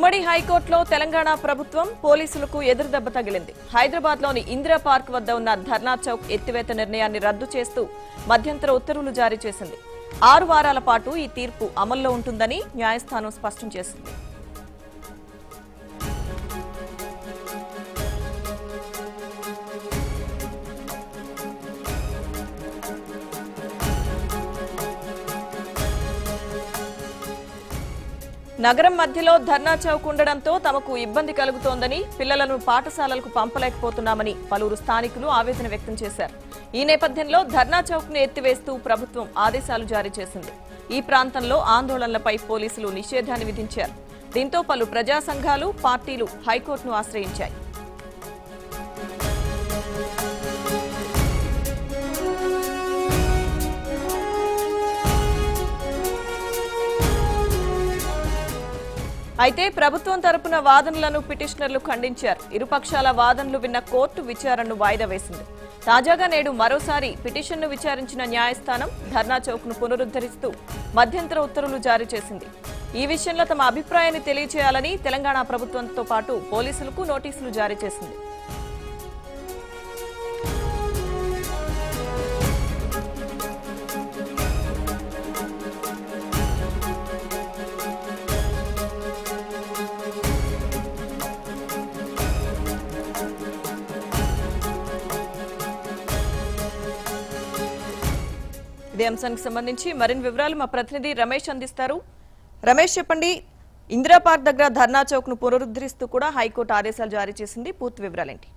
ఉమ్మడి హైకోర్టులో తెలంగాణ ప్రభుత్వం పోలీసులకు ఎదురుదెబ్బ తగిలింది హైదరాబాద్ లోని ఇందిరా పార్క్ వద్ద ఉన్న ధర్నా చౌక్ ఎత్తివేత నిర్ణయాన్ని రద్దు చేస్తూ మధ్యంతర ఉత్తర్వులు జారీ చేసింది ఆరు వారాల పాటు ఈ తీర్పు అమల్లో ఉంటుందని న్యాయస్థానం స్పష్టం చేసింది నగరం మధ్యలో ధర్నా చౌక్ ఉండడంతో తమకు ఇబ్బంది కలుగుతోందని పిల్లలను పాఠశాలలకు పంపలేకపోతున్నామని పలువురు స్థానికులు ఆవేదన వ్యక్తం చేశారు ఈ నేపథ్యంలో ధర్నా చౌక్ ను ఎత్తివేస్తూ ప్రభుత్వం ఆదేశాలు జారీ చేసింది ఈ ప్రాంతంలో ఆందోళనలపై పోలీసులు నిషేధాన్ని విధించారు దీంతో పలు ప్రజా సంఘాలు పార్టీలు హైకోర్టును ఆశ్రయించాయి అయితే ప్రభుత్వం తరపున వాదనలను పిటిషనర్లు ఖండించారు ఇరుపక్షాల వాదనలు విన్న కోర్టు విచారణను వాయిదా వేసింది తాజాగా నేడు మరోసారి పిటిషన్ను విచారించిన న్యాయస్థానం ధర్నా చౌక్ను పునరుద్ధరిస్తూ మధ్యంతర ఉత్తర్వులు జారీ చేసింది ఈ విషయంలో తమ అభిప్రాయాన్ని తెలియచేయాలని తెలంగాణ ప్రభుత్వంతో పాటు పోలీసులకు నోటీసులు జారీ చేసింది ఇదే అంశానికి సంబంధించి మరిన్ని వివరాలు మా ప్రతినిధి రమేష్ అందిస్తారు రమేష్ చెప్పండి ఇందిరా పార్క్ దగ్గర ధర్నా చౌక్ ను పునరుద్ధరిస్తూ కూడా హైకోర్టు ఆదేశాలు జారీ చేసింది పూర్తి వివరాలేంటి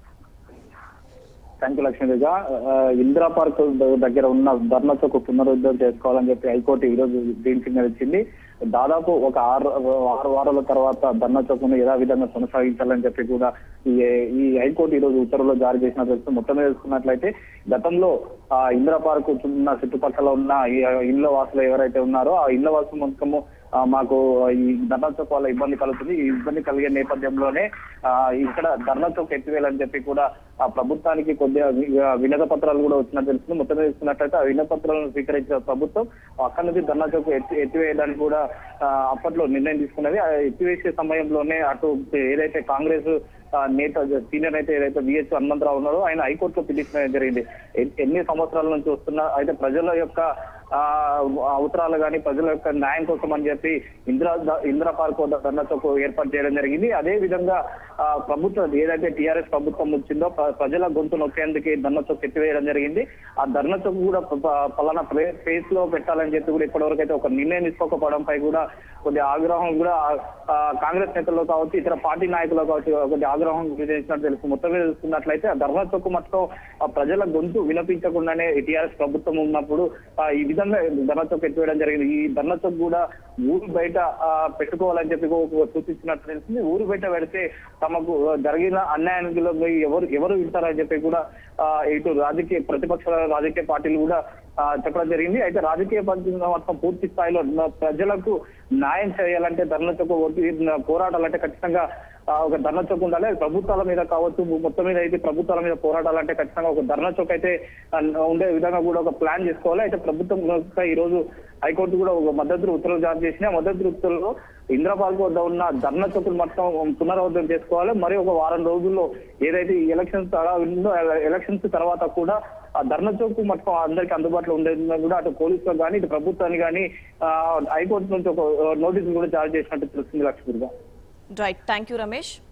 thank you Lakshmidevi Indira park దగ్గర ఉన్న ధర్నా చౌక్ పునరుద్ధరణ చేసుకోవాలని చెప్పి హైకోర్టు ఈ రోజు గ్రీన్ సిగ్నల్ ఇచ్చింది దాదాపు ఒక ఆరు ఆరు వారాల తర్వాత ధర్నా చౌక్ ను యథావిధంగా కొనసాగించాలని చెప్పి కూడా ఈ ఈ హైకోర్టు ఈ రోజు ఉత్తర్వులు జారీ చేసిన తెలుసు మొత్తం మీద చూసుకున్నట్లయితే గతంలో ఆ ఇందిరా పార్క్ ఉన్న చుట్టుపక్కల ఉన్న ఈ ఇళ్ల వాసులు ఎవరైతే ఉన్నారో ఆ ఇళ్ల వాసులు మొత్తము ఆ, మాకు ఈ ధర్నా చౌక్ వల్ల ఇబ్బంది కలుగుతుంది ఈ ఇబ్బంది కలిగే నేపథ్యంలోనే ఆ, ఇక్కడ ధర్నా చౌక్ ఎత్తివేయాలని చెప్పి కూడా ఆ ప్రభుత్వానికి కొద్దిగా వి- వినత పత్రాలు కూడా వచ్చినట్టు తెలుస్తుంది మొత్తం మీద చూసుకున్నట్లయితే ఆ వినత పత్రాలను స్వీకరించిన ప్రభుత్వం అక్కడి నుంచి ధర్నా చౌక్ ఎత్తి ఎత్తివేయడానికి కూడా ఆ, అప్పట్లో నిర్ణయం తీసుకున్నది ఆ ఎత్తివేసే సమయంలోనే అటు ఏదైతే కాంగ్రెస్ ఆ, నేత సీనియర్ అయితే ఏదైతే విహెచ్ హనుమంతరావు ఉన్నారో ఆయన హైకోర్టులో పిటిషన్ వేయడం జరిగింది ఎ- ఎన్ని సంవత్సరాల నుంచి వస్తున్నా అయితే ప్రజల యొక్క ఆ అవసరాలు కానీ ప్రజల యొక్క న్యాయం కోసం అని చెప్పి ఇందిరా ఇందిరా పార్క్ వద్ద ధర్నా చౌక్ ఏర్పాటు చేయడం జరిగింది అదే విధంగా ఆ, ప్రభుత్వం ఏదైతే టిఆర్ఎస్ ప్రభుత్వం వచ్చిందో ప్ర- ప్రజల గొంతు నొక్కేందుకు ఈ ధర్నా చౌక్ ఎత్తివేయడం జరిగింది ఆ ధర్నా చౌక్ కూడా ప- ప- పలానా ఫేస్ లో పెట్టాలని చెప్పి కూడా ఇప్పటివరకు అయితే ఒక నిర్ణయం తీసుకోకపోవడంపై కూడా కొద్ది ఆగ్రహం కూడా ఆ, కాంగ్రెస్ నేతల్లో కావచ్చు ఇతర పార్టీ నాయకులు కావచ్చు కొద్ది ఆగ్రహం చేసినట్టు తెలుసు మొత్తం మీద చూసుకున్నట్లయితే ఆ ధర్నా చౌక్ మొత్తం ఆ ప్రజల గొంతు వినిపించకుండానే టీఆర్ఎస్ ప్రభుత్వం ఉన్నప్పుడు ఆ, ఈ విధంగా ధర్నా చౌక్ ఎత్తివేయడం జరిగింది ఈ ధర్నా చౌక్ కూడా ఊరు బయట ఆ, పెట్టుకోవాలని చెప్పి కూడా సూచించినట్టు తెలిసింది ఊరు బయట పెడితే తమకు జరిగిన అన్యాయానికి ఎవరు ఎవరు వింటారని చెప్పి కూడా ఆ, ఇటు రాజకీయ ప్రతిపక్ష రాజకీయ పార్టీలు కూడా ఆ, చెప్పడం జరిగింది అయితే రాజకీయ పార్టీలు మొత్తం పూర్తి స్థాయిలో న- ప్రజలకు న్యాయం చేయాలంటే ధర్నా చౌక్ పోరాటాలంటే ఖచ్చితంగా ఆ, ఒక ధర్నా చౌక్ ఉండాలి అది ప్రభుత్వాల మీద కావచ్చు మొత్తం మీద అయితే ప్రభుత్వాల మీద పోరాటాలంటే ఖచ్చితంగా ఒక ధర్నా చౌక్ అయితే ఆ, ఉండే విధంగా కూడా ఒక ప్లాన్ చేసుకోవాలి అయితే ప్రభుత్వం కూడా ఈ రోజు హైకోర్టు కూడా ఒక మద్దతు ఉత్తర్వులు జారీ చేసిన ఆ మద్దతు ఉత్తర్వుల్లో ఇంద్రపాల్కు వద్ద ఉన్న ధర్నా చౌకులు మొత్తం పునరావృతం చేసుకోవాలి మరి ఒక వారం రోజుల్లో ఏదైతే ఈ ఎలక్షన్స్ అలా ఉందో ఎలక్షన్స్ తర్వాత కూడా ఆ ధర్నా చౌక్ మొత్తం అందరికి అందుబాటులో ఉండేది కూడా అటు పోలీసులకు కానీ ఇటు ప్రభుత్వాన్ని కానీ ఆ, హైకోర్టు నుంచి ఒక నోటీసులు కూడా జారీ చేసినట్టు తెలుస్తుంది లక్ష్మీగా రైట్ థ్యాంక్ యూ రమేష్